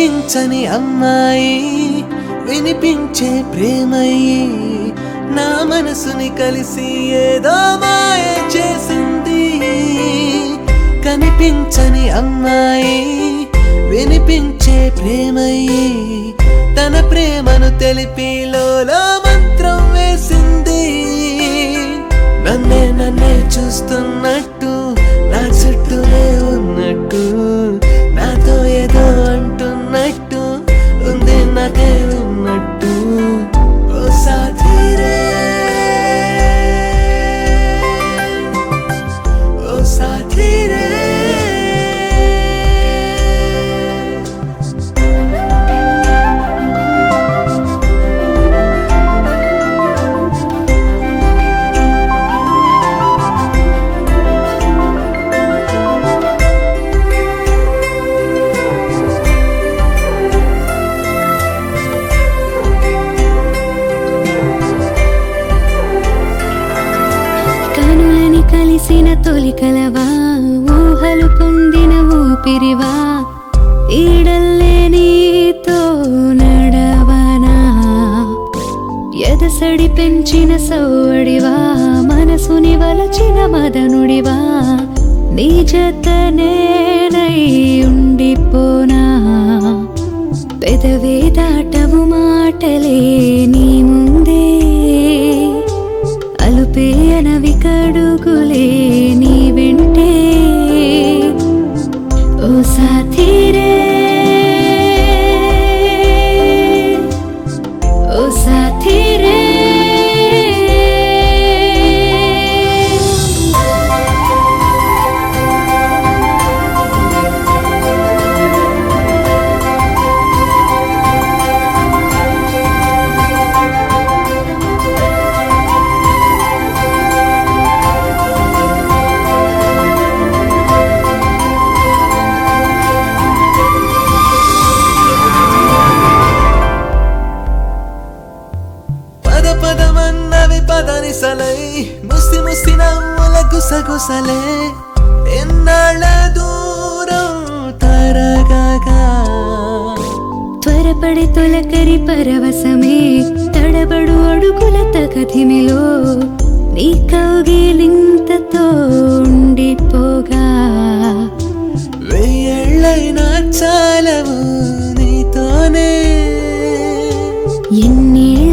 కనిపించని అమ్మాయి వినిపించే ప్రేమయ్యి నా మనసుని కలిసి ఏదో మాయ చేసింది కనిపించని అమ్మాయి వినిపించే ప్రేమయ్యి తన ప్రేమను తెలిపి లోలో మంత్రం వేసింది నన్నే నన్నే చూస్తున్నట్టు నా చుట్టూనే ఉన్నట్టు నాతో ఏదో అంటున్నట్టు ఉంది నాకే ఉన్నట్టు ఓ సాథీరే ఓ సాథీరే కనులని కలిసిన తొలి కలవా ఊహలు పొందిన ఊపిరివా ఈడల్లే నీతో నడవనా ఎదసడి పెంచిన సౌవడివా మనసుని వలచిన మదనుడివా నీ జత నేనై ఉండిపోనా పెదవే దాటవు మాటలే నీ ముందే అలుపే అనవి కడుగులే నీ వెంటే ఓ సాథీరే ఓ సాథీరే పద పదమన్నవి పదనిసలై ముసి ముసి నవ్వుల గుసగుసలే ఎన్నాళ్ళ దూరం తరగగా త్వరపడి తొలకరి పరవశమే తడబడు అడుగుల తగధిమిలో నీ కౌగిలింతతో ఉండిపోగా వెయ్యేళ్ళైనా చాలవు నీతోనే ఎన్నేళ్ళ